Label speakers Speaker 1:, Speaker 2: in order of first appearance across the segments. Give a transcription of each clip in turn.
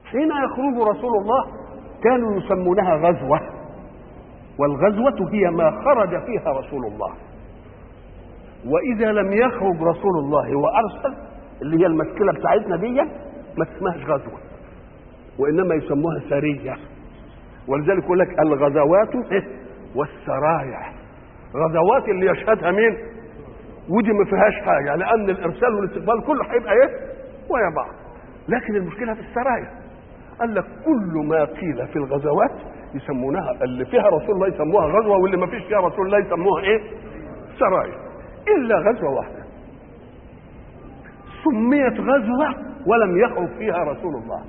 Speaker 1: حين يخرج رسول الله كانوا يسمونها غزوة والغزوة هي ما خرج فيها رسول الله وإذا لم يخرج رسول الله وأرسل اللي هي المشكلة بتاعتنا دي ما اسمهاش غزوة وإنما يسموها سرية ولذلك يقول لك الغزوات والسرايا غزوات اللي يشهدها مين ودي ما فيهاش حاجة لأن الإرسال والاستقبال كله هيبقى إيه ويا بعض لكن المشكلة في السرايا قال لك كل ما قيل في الغزوات يسمونها اللي فيها رسول الله يسموها غزوة واللي ما فيش فيها رسول الله يسموها إيه سرايا إلا غزوة واحدة سميت غزوة ولم يخرج فيها رسول الله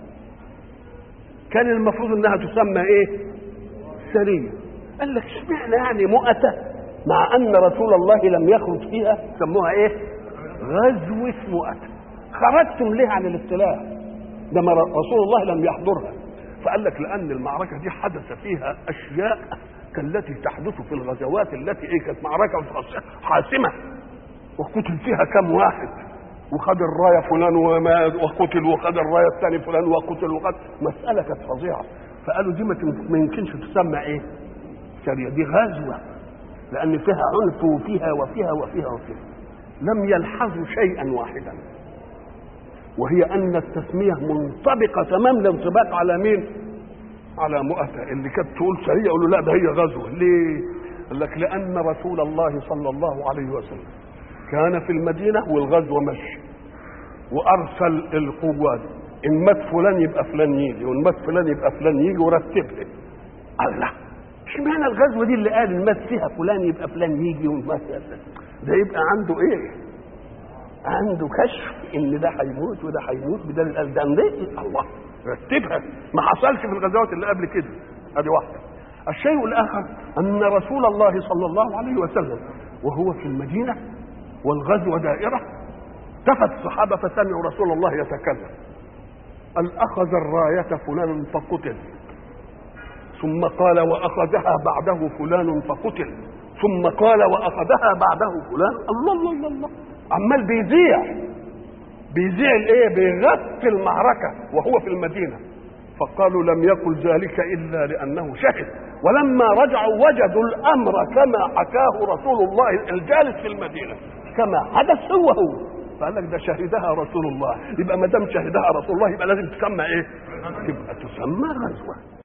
Speaker 1: كان المفروض انها تسمى ايه سرية قال لك اشمعنى يعني مؤتة مع ان رسول الله لم يخرج فيها سموها ايه غزوة مؤتة خرجتم ليه عن الاختلاف ده ما رسول الله لم يحضرها فقال لك لان المعركة دي حدث فيها اشياء كالتي تحدث في الغزوات التي ايه كانت معركة حاسمة وقتل فيها كم واحد وخد الرايه فلان وما وقتل وخد الرايه الثاني فلان وقتل وخد مساله كانت فظيعه فقالوا دي ما يمكنش تسمى ايه؟ سريه دي غزوه لان فيها عنف وفيها وفيها وفيها وفيها لم يلحظوا شيئا واحدا وهي ان التسميه منطبقه تمام الانطباق على مين؟ على مؤتة اللي كانت تقول سريه يقولوا لا ده هي غزوه ليه؟ قال لك لان رسول الله صلى الله عليه وسلم كان في المدينة والغزوة مشي وأرسل القوات إن مات فلان يبقى فلان يجي وإن مات فلان يبقى فلان يجي ورتبها الله اشمعنى الغزوة دي اللي قال إن مات فيها فلان يبقى فلان يجي وإن مات ده يبقى عنده إيه؟ عنده كشف إن ده هيموت وده هيموت بدل قال ده الله رتبها ما حصلش في الغزوات اللي قبل كده ادي واحده الشيء الاخر ان رسول الله صلى الله عليه وسلم وهو في المدينه والغزوة دائرة تفت الصحابة فسمعوا رسول الله يتكلم قال أخذ الراية فلان فقتل ثم قال وأخذها بعده فلان فقتل ثم قال وأخذها بعده فلان الله الله الله, الله. عمال بيذيع بيذيع الايه بيغطي المعركة وهو في المدينة فقالوا لم يقل ذلك إلا لأنه شهد ولما رجعوا وجدوا الأمر كما حكاه رسول الله الجالس في المدينة كما حدث هو هو فقال لك ده شهدها رسول الله يبقى ما دام شهدها رسول الله يبقى لازم تسمى ايه؟ تبقى تسمى غزوه